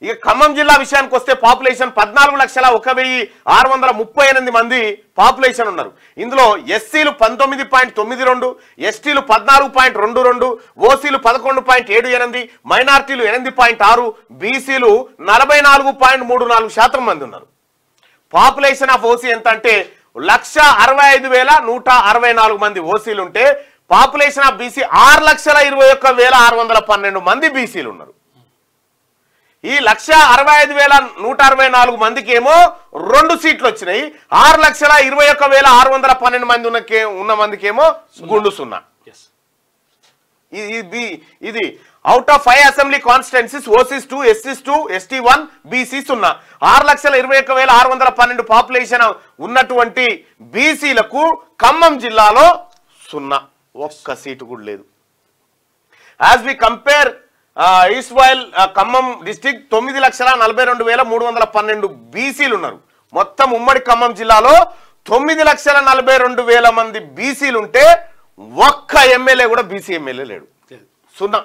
ఇక ఖమ్మం జిల్లా విషయానికి వస్తే పాపులేషన్ పద్నాలుగు లక్షల ఒక వెయ్యి ఆరు వందల ముప్పై ఎనిమిది మంది పాపులేషన్ ఉన్నారు ఇందులో ఎస్సీలు పంతొమ్మిది పాయింట్ తొమ్మిది రెండు ఎస్టీలు పద్నాలుగు పాయింట్ రెండు రెండు ఓసీలు పదకొండు పాయింట్ ఏడు ఎనిమిది మైనార్టీలు ఎనిమిది పాయింట్ ఆరు బీసీలు నలభై నాలుగు పాయింట్ మూడు నాలుగు శాతం మంది ఉన్నారు పాపులేషన్ ఆఫ్ ఓసీ ఎంత అంటే లక్ష అరవై ఐదు వేల నూట అరవై నాలుగు మంది ఓసీలు ఉంటే పాపులేషన్ ఆఫ్ బీసీ ఆరు లక్షల ఇరవై ఒక్క వేల ఆరు వందల పన్నెండు మంది బీసీలు ఉన్నారు ఈ లక్ష అరవై ఐదు వేల నూట అరవై నాలుగు మందికి ఏమో రెండు సీట్లు వచ్చినాయి ఆరు లక్షల ఇరవై ఒక్క వేల ఆరు వందల పన్నెండు మంది ఉన్న ఉన్న మందికి ఏమో గుండు సున్నా ఎస్ ఇది- ఇది ఇది out of five assembly constituencies OCs two ఎస్సీస్ టూ ఎస్టీ వన్ బీసీస్ ఉన్న ఆరు లక్షల ఇరవై ఒక్క వేల ఆరు వందల పన్నెండు పాపులేషన్ ఉన్నటువంటి బీసీలకు ఖమ్మం జిల్లాలో సున్నా ఒక్క సీటు కూడా లేదు as we compare east while Khammam district తొమ్మిది లక్షల నలభై రెండు వేల మూడు వందల పన్నెండు బీసీలు ఉన్నారు మొత్తం ఉమ్మడి ఖమ్మం జిల్లాలో తొమ్మిది లక్షల నలభై రెండు వేల మంది బీసీలు ఉంటే ఒక్క ఎమ్మెల్యే కూడా బీసీ ఎమ్మెల్యే లేడు లేదు సున్నా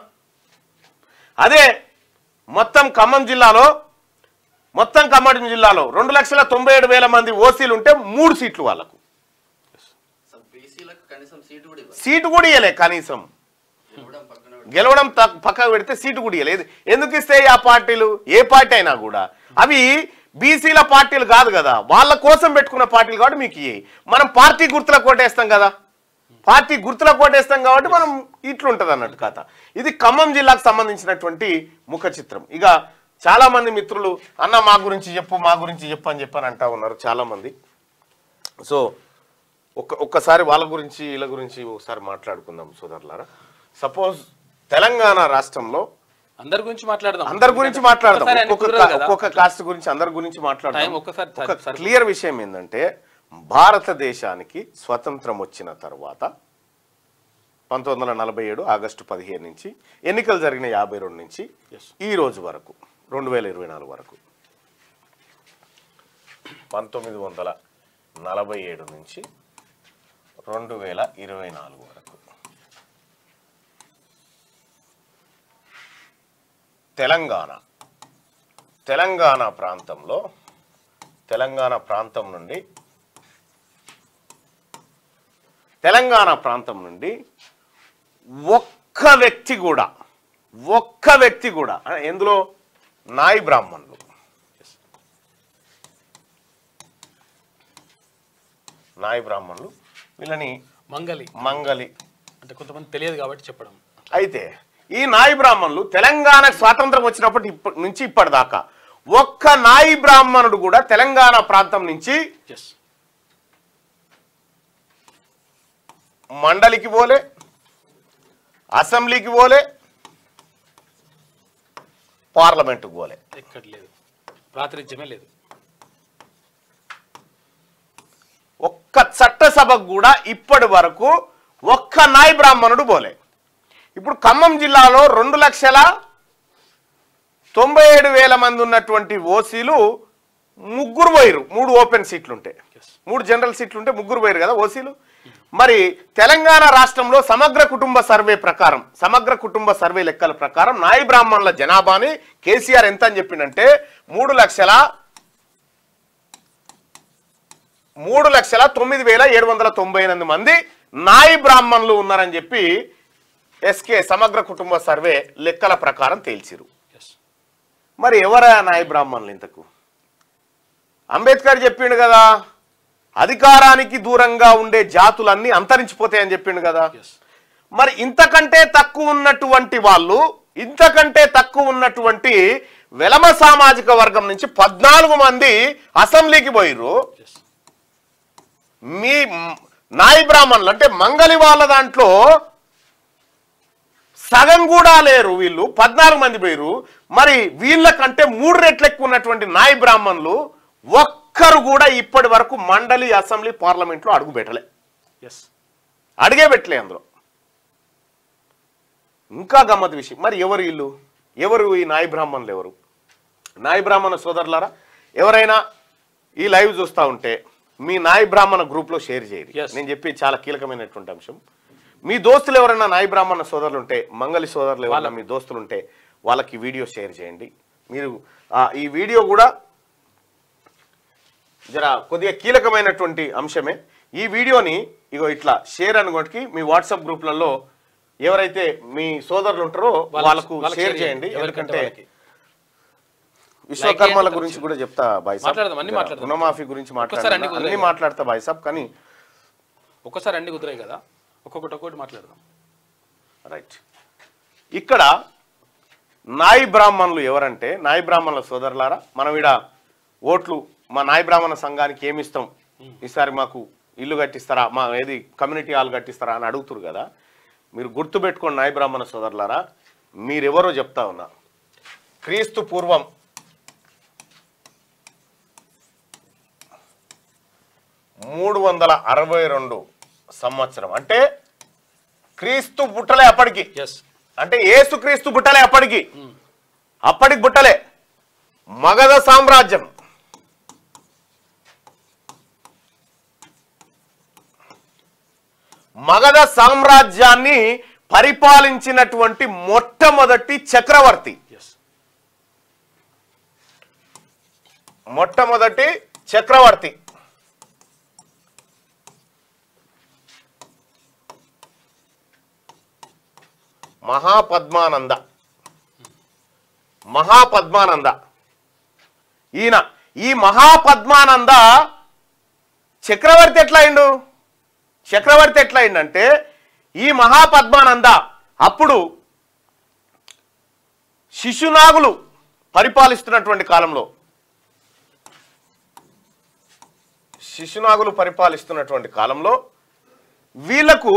అదే మొత్తం ఖమ్మం జిల్లాలో మొత్తం ఖమ్మం జిల్లాలో రెండు లక్షల తొంభై ఏడు వేల మంది ఓసీలు ఉంటే మూడు సీట్లు వాళ్ళకు అసలు బీసీలకు కనీసం సీటు కూడా ఇవ్వరు సీటు కూడా ఇవ్వలే కనీసం ఇవ్వడం పక్కన పెడితే గెలవడం త- పక్కకు పెడితే సీటు కూడా ఇవ్వలేదు ఎందుకు ఇస్తాయి ఆ పార్టీలు ఏ పార్టీ అయినా కూడా అవి బీసీల పార్టీలు కాదు కదా వాళ్ళ కోసం పెట్టుకున్న పార్టీలు కాబట్టి మీకు ఇయ్యి మనం పార్టీ గుర్తుల కోటేస్తాం కదా పార్టీ గుర్తుల కోటేస్తాం కాబట్టి మనం ఇట్లుంటది అన్నట్టు కథ ఇది ఖమ్మం జిల్లాకు సంబంధించినటువంటి ముఖ చిత్రం ఇక చాలా మంది మిత్రులు అన్న మా గురించి చెప్పు మా గురించి చెప్పు అని చెప్పని అంటా ఉన్నారు చాలా మంది సో ఒక్క ఒక్కసారి వాళ్ళ గురించి వీళ్ళ గురించి ఒకసారి మాట్లాడుకుందాం సోదరులారా సపోజ్ తెలంగాణ రాష్ట్రంలో అందరి గురించి మాట్లాడదాం అందరి గురించి మాట్లాడదాం ఒక్కసారి అన్ని ఒక్కొక్క కుదరదు కా- కదా. ఒక్కొక్క కాస్ట్ గురించి అందరి గురించి మాట్లాడదాం టైం ఒక్కసారి ఒక సరిపోతుంది. క్లియర్ విషయం ఏంటంటే భారతదేశానికి స్వతంత్రం వచ్చిన తర్వాత పంతొమ్మిది వందల నలభై ఏడు ఆగస్టు పదిహేను నుంచి ఎన్నికలు జరిగిన యాభై రెండు నుంచి Yes. ఈ రోజు వరకు రెండు వేల ఇరవై నాలుగు వరకు పంతొమ్మిది వందల నలభై ఏడు నుంచి రెండు వేల ఇరవై నాలుగు వరకు తెలంగాణ తెలంగాణ ప్రాంతంలో తెలంగాణ ప్రాంతం నుండి తెలంగాణ ప్రాంతం నుండి ఒక్క వ్యక్తి కూడా ఒక్క వ్యక్తి కూడా ఆ, ఎందులో నాయి బ్రాహ్మణులు నాయి బ్రాహ్మణులు వీళ్ళని మంగలి మంగలి అంటే కొంతమంది తెలియదు కాబట్టి చెప్పడం అయితే ఈ నాయి బ్రాహ్మణులు తెలంగాణకు స్వాతంత్రం వచ్చినప్పటి ఇప్పటి నుంచి ఇప్పటిదాకా ఒక్క నాయి బ్రాహ్మణుడు కూడా తెలంగాణ ప్రాంతం నుంచి ఎస్ మండలికి పోలే అసెంబ్లీకి పోలే పార్లమెంటుకు పోలే ఎక్కడ లేదు ప్రాతినిధ్యమే లేదు ఒక్క చట్టసభకు కూడా ఇప్పటి వరకు ఒక్క నాయి బ్రాహ్మణుడు పోలే ఇప్పుడు ఖమ్మం జిల్లాలో రెండు లక్షల తొంభై ఏడు వేల మంది ఉన్నటువంటి ఓసీలు ముగ్గురు పోయిరు మూడు ఓపెన్ సీట్లు ఉంటే Yes. మూడు జనరల్ సీట్లు ఉంటే ముగ్గురు పోయిరు కదా ఓసీలు మరి తెలంగాణ రాష్ట్రంలో సమగ్ర కుటుంబ సర్వే ప్రకారం సమగ్ర కుటుంబ సర్వే లెక్కల ప్రకారం నాయి బ్రాహ్మణుల జనాభాని కేసీఆర్ ఎంత అని చెప్పిండంటే మూడు లక్షల మూడు లక్షల తొమ్మిది వేల ఏడు వందల తొంభై ఎనిమిది మంది నాయి బ్రాహ్మణులు ఉన్నారని చెప్పి ఎస్కే సమగ్ర కుటుంబ సర్వే లెక్కల ప్రకారం తేల్చిరు ఎస్ మరి ఎవరా నాయి బ్రాహ్మణులు ఇంతకు అంబేద్కర్ చెప్పిండు కదా అధికారానికి దూరంగా ఉండే జాతులన్నీ అంతరించిపోతాయని చెప్పిండు కదా ఎస్ మరి ఇంతకంటే తక్కువ ఉన్నటువంటి వాళ్ళు ఇంతకంటే తక్కువ ఉన్నటువంటి వెలమ సామాజిక వర్గం నుంచి పద్నాలుగు మంది అసెంబ్లీకి పోయిర్రు ఎస్ మీ మ్- నాయి బ్రాహ్మణులు అంటే మంగలి వాళ్ళ దాంట్లో సగం కూడా లేరు వీళ్ళు పద్నాలుగు మంది పోయిరు మరి వీళ్ళకంటే మూడు రెట్లు ఎక్కువ ఉన్నటువంటి నాయి బ్రాహ్మణులు ఒక్కరు కూడా ఇప్పటి వరకు మండలి అసెంబ్లీ పార్లమెంట్లో అడుగు పెట్టలే ఎస్ అడిగే పెట్టలే అందులో ఇంకా గమ్మత్ విషయం మరి ఎవరు వీళ్ళు ఎవరు ఈ నాయి బ్రాహ్మణులు ఎవరు నాయి బ్రాహ్మణ సోదరులారా ఎవరైనా ఈ లైవ్ చూస్తూ ఉంటే మీ నాయి బ్రాహ్మణ గ్రూప్లో షేర్ చేయండి Yes. నేను చెప్పి చాలా కీలకమైనటువంటి అంశం మీ దోస్తులు ఎవరైనా నాయి బ్రాహ్మణ సోదరులు ఉంటే మంగళి సోదరులు ఎవరైనా మీ దోస్తులు ఉంటే వాళ్ళకి వీడియో షేర్ చేయండి మీరు ఆ, ఈ వీడియో కూడా జర కొద్దిగా కీలకమైనటువంటి అంశమే ఈ వీడియోని ఇగో ఇట్లా షేర్ అనుకోటికి మీ వాట్సాప్ గ్రూప్లలో ఎవరైతే మీ సోదరులు ఉంటారో వాళ్ళకు షేర్ చేయండి ఎవరికంటే ఎందుకంటే వాళ్ళకి. విశ్వకర్మల చేయండి, గురించి కూడా చెప్తా బాయ్ సాబ్. మాట్లాడదాం, అన్ని జర మాట్లాడదాం. రుణమాఫీ గురించి ఒక్కసారి మాట్లాడదాం అన్ని అన్ని కుదరదు. మాట్లాడతా బాయ్ సాబ్ కానీ ఒక్కసారి అన్ని కుదిరాయి కదా ఒక్కొక్కటి ఒక్కొక్కటి మాట్లాడదాం రైట్ ఇక్కడ నాయి బ్రాహ్మణులు ఎవరంటే నాయి బ్రాహ్మణుల సోదరులారా మనం ఈడ ఓట్లు మా నాయి బ్రాహ్మణ సంఘానికి ఏమి ఇస్తాం ఈసారి మాకు ఇల్లు కట్టిస్తారా మా ఏది కమ్యూనిటీ హాల్ కట్టిస్తారా అని అడుగుతురు కదా మీరు గుర్తుపెట్టుకోండి నాయి బ్రాహ్మణ సోదరులారా మీరెవరో చెప్తా ఉన్నా క్రీస్తు పూర్వం మూడు వందల అరవై రెండు సంవత్సరం అంటే క్రీస్తు పుట్టలే అప్పటికి ఎస్ అంటే ఏసు క్రీస్తు పుట్టలే అప్పటికి అప్పటికి పుట్టలే మగధ సామ్రాజ్యం మగధ సామ్రాజ్యాన్ని పరిపాలించినటువంటి మొట్టమొదటి చక్రవర్తి ఎస్ మొట్టమొదటి చక్రవర్తి మహాపద్మానంద మహాపద్మానంద ఈయన ఈ మహాపద్మానంద చక్రవర్తి ఎట్లా అయిండు చక్రవర్తి ఎట్లా అయిందంటే ఈ మహాపద్మానంద అప్పుడు శిశునాగులు పరిపాలిస్తున్నటువంటి కాలంలో శిశునాగులు పరిపాలిస్తున్నటువంటి కాలంలో వీళ్లకు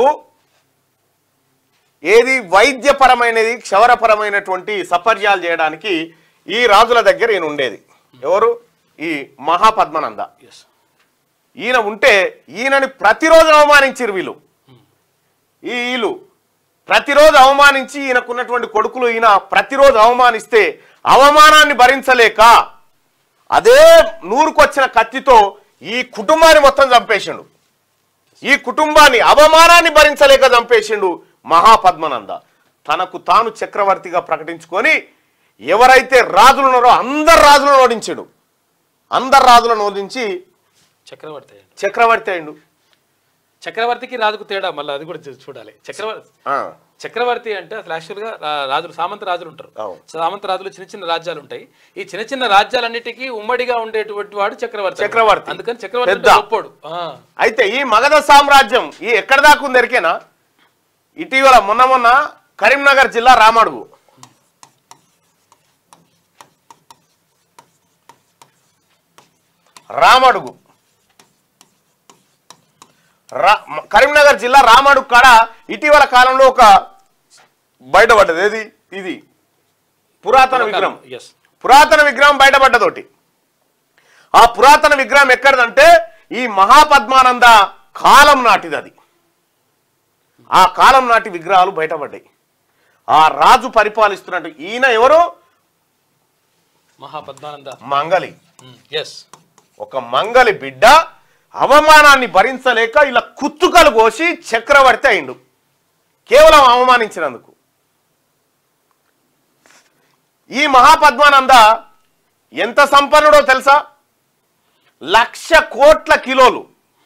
ఏది వైద్యపరమైనది క్షవరపరమైనటువంటి సపర్యాలు చేయడానికి ఈ రాజుల దగ్గర ఈయన ఉండేది ఎవరు ఈ మహాపద్మనంద ఎస్ ఈయన ఉంటే ఈయనని ప్రతిరోజు అవమానించారు వీళ్ళు ఈ వీళ్ళు ప్రతిరోజు అవమానించి ఈయనకున్నటువంటి కొడుకులు ఈయన ప్రతిరోజు అవమానిస్తే అవమానాన్ని భరించలేక అదే నూరుకొచ్చిన కత్తితో ఈ కుటుంబాన్ని మొత్తం చంపేసిండు ఈ కుటుంబాన్ని అవమానాన్ని భరించలేక చంపేసిండు మహాపద్మనంద తనకు తాను చక్రవర్తిగా ప్రకటించుకొని ఎవరైతే రాజులు ఉన్నారో అందరు రాజులను ఓడించాడు అందరు రాజులను ఓడించి చక్రవర్తి అయ్యాడు చక్రవర్తి అయిండు చక్రవర్తికి రాజుకు తేడా మళ్ళీ అది కూడా చూ- చూడాలి చక్రవర్తి ఆ, చక్రవర్తి అంటే అసలు యాక్చువల్గా రా- రాజులు సామంత రాజులు ఉంటారు అవును. సామంత రాజులు చిన్న చిన్న రాజ్యాలు ఉంటాయి ఈ చిన్న చిన్న రాజ్యాలన్నిటికీ ఉమ్మడిగా ఉండేటువంటి వాడు చక్రవర్తి చక్రవర్తి. అందుకని చక్రవర్తి పెద్ద. అంటే గొప్పోడు ఆ, అయితే ఈ మగధ సామ్రాజ్యం ఈ ఎక్కడ దాకా ఉంది ఎరికేనా ఇటీవల మొన్న మొన్న కరీంనగర్ జిల్లా రామడుగు రామడుగు రా- మ- కరీంనగర్ జిల్లా రామడుగు కాడ ఇటీవల కాలంలో ఒక బయటపడ్డది ఏది ఇది పురాతన విగ్రహం ఎస్ పురాతన విగ్రహం బయటపడ్డదోటి ఆ పురాతన విగ్రహం ఎక్కడదంటే ఈ మహాపద్మానంద కాలం నాటిది అది ఆ కాలం నాటి విగ్రహాలు బయటపడ్డాయి ఆ రాజు పరిపాలిస్తున్నట్టు ఈయన ఎవరు మహాపద్మానంద మంగలి ఎస్ ఒక మంగలి బిడ్డ అవమానాన్ని భరించలేక ఇలా కుత్తుకలు కోసి చక్రవర్తి అయిండు కేవలం అవమానించినందుకు ఈ మహాపద్మానంద ఎంత సంపన్నుడో తెలుసా లక్ష కోట్ల కిలోలు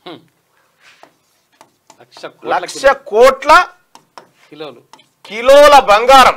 లక్ష కోట్ల లక్ష కోట్ల కిలోలు కిలోల బంగారం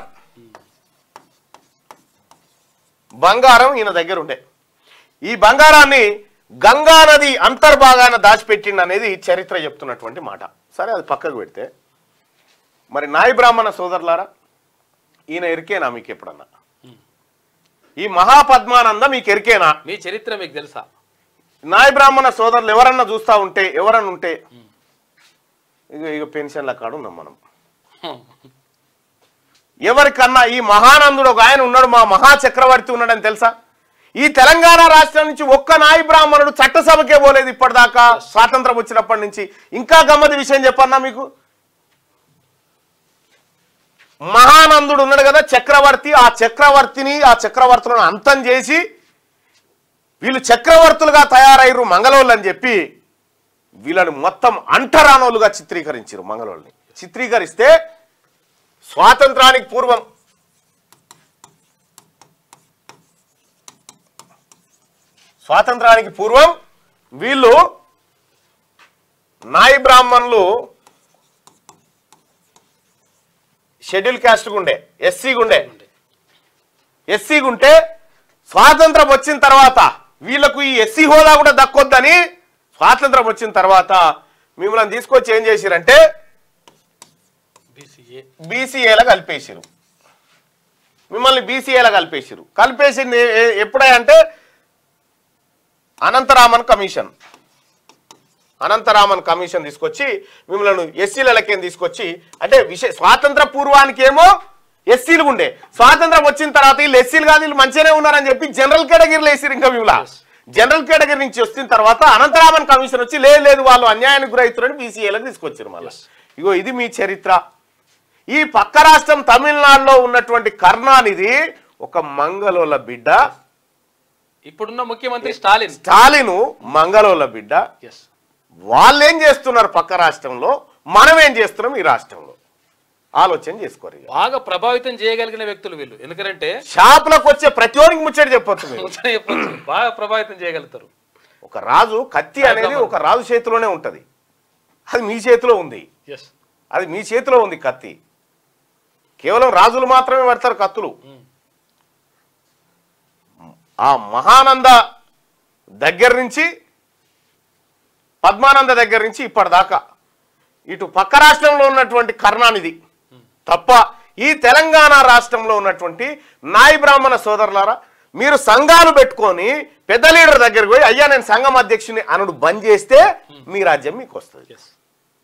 బంగారం ఈయన దగ్గర ఉండే ఈ బంగారాన్ని గంగా నది అంతర్భాగాన దాచిపెట్టిండు అనేది చరిత్ర చెప్తున్నటువంటి మాట సరే అది పక్కకు పెడితే మరి నాయి బ్రాహ్మణ సోదరులారా ఈయన ఎరికేనా మీకు ఎప్పుడన్నా ఈ మహాపద్మానంద మీకు ఎరికేనా మీ చరిత్ర మీకు తెలుసా నాయ బ్రాహ్మణ సోదరులు ఎవరన్నా చూస్తా ఉంటే ఎవరన్నా ఉంటే ఇక ఇక పెన్షన్ల కాడు ఉన్నాం మనం ఎవరికన్నా ఈ మహానందుడు ఒక ఆయన ఉన్నాడు మా మహా చక్రవర్తి ఉన్నాడని తెలుసా ఈ తెలంగాణ రాష్ట్రం నుంచి ఒక్క నాయి బ్రాహ్మణుడు చట్టసభకే పోలేదు ఇప్పటిదాకా స్వాతంత్రం వచ్చినప్పటి నుంచి ఇంకా గమ్మతి విషయం చెప్పన్నా మీకు మహానందుడు ఉన్నాడు కదా చక్రవర్తి ఆ చక్రవర్తిని ఆ చక్రవర్తులను అంతం చేసి వీళ్ళు చక్రవర్తులుగా తయారయ్యారు మంగళోళ్ళు అని చెప్పి వీళ్ళని మొత్తం అంటరానోళ్ళుగా చిత్రీకరించారు మంగళోళ్ళని చిత్రీకరిస్తే స్వాతంత్రానికి పూర్వం స్వాతంత్రానికి పూర్వం వీళ్ళు నాయి బ్రాహ్మణులు షెడ్యూల్ క్యాస్ట్ గుండే ఎస్సీ గుండే ఎస్సీ గుంటే స్వాతంత్రం వచ్చిన తర్వాత వీళ్ళకు ఈ ఎస్సీ హోదా కూడా దక్కొద్దని స్వాతంత్రం వచ్చిన తర్వాత మిమ్మల్ని తీసుకొచ్చి ఏం చేసిరంటే బీసీఏ బీసీఏలో కలిపేసిరు మిమ్మల్ని బీసీఏలో కలిపేసిరు కలిపేసింది ఏ- ఎప్పుడంటే అనంతరామన్ కమిషన్ అనంతరామన్ కమిషన్ తీసుకొచ్చి మిమ్మల్ని ఎస్సీలకే తీసుకొచ్చి అంటే విషయ స్వాతంత్ర పూర్వానికి ఏమో ఎస్సీలు ఉండే స్వాతంత్రం వచ్చిన తర్వాత వీళ్ళు ఎస్సీలు కాదు వీళ్ళు మంచిగానే ఉన్నారని చెప్పి జనరల్ కేటగిరీలో వేసిరు ఇంకా మిమ్మల్ని జనరల్ కేటగిరీ నుంచి వచ్చిన తర్వాత అనంతరామన్ కమిషన్ వచ్చి లేదు లేదు వాళ్ళు అన్యాయానికి గురవుతున్నారని బీసీఏలకు తీసుకొచ్చారు మళ్ళీ ఇగో ఇది మీ చరిత్ర ఈ పక్క రాష్ట్రం తమిళనాడులో ఉన్నటువంటి కర్ణానిది ఒక మంగళోల బిడ్డ ఇప్పుడున్న ముఖ్యమంత్రి స్టాలిన్ స్టాలిను మంగళోల బిడ్డ ఎస్ వాళ్ళు ఏం చేస్తున్నారు పక్క రాష్ట్రంలో మనం ఏం చేస్తున్నాం ఈ రాష్ట్రంలో ఆలోచన చేసుకోరు ఇక. బాగా ప్రభావితం చేయగలిగిన వ్యక్తులు వీళ్ళు ఎందుకంటే షాపులకు వచ్చే ప్రతి ఒక్కరికి ముచ్చట చెప్పొచ్చు మీరు ముందునే చెప్పొచ్చు, బాగా ప్రభావితం చేయగలుగుతారు ఒక రాజు కత్తి అనేది ఒక రాజు చేతిలోనే ఉంటది అది మీ చేతిలో ఉంది ఎస్ అది మీ చేతిలో ఉంది కత్తి కేవలం రాజులు మాత్రమే పడతారు కత్తులు ఆ మహానంద దగ్గర నుంచి పద్మానంద దగ్గర నుంచి ఇప్పటిదాకా ఇటు పక్క రాష్ట్రంలో ఉన్నటువంటి కర్ణానిది తప్ప ఈ తెలంగాణ రాష్ట్రంలో ఉన్నటువంటి నాయి బ్రాహ్మణ సోదరులారా మీరు సంఘాలు పెట్టుకొని పెద్ద లీడర్ దగ్గరికి పోయి అయ్యా నేను సంఘం అధ్యక్షుని అనుడు బంద్ చేస్తే మీ రాజ్యం మీకు వస్తుంది ఎస్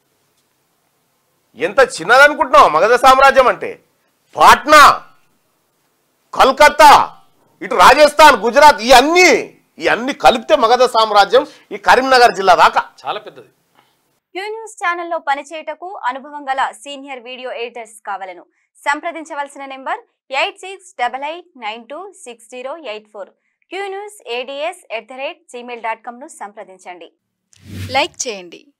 ఎంత చిన్నదనుకుంటున్నావు మగధ సామ్రాజ్యం అంటే పాట్నా కల్కత్తా ఇటు రాజస్థాన్ గుజరాత్ ఇవన్నీ ఇవన్నీ కలిపితే మగధ సామ్రాజ్యం ఈ కరీంనగర్ జిల్లా దాకా చాలా పెద్దది క్యూ న్యూస్ ఛానల్లో పనిచేయటకు అనుభవం గల సీనియర్ వీడియో ఎడిటర్స్ కావలను సంప్రదించవలసిన number eight six double eight nine two six zero eight four Q news ADS at the rate Gmail dot కామ్ను సంప్రదించండి లైక్ చేయండి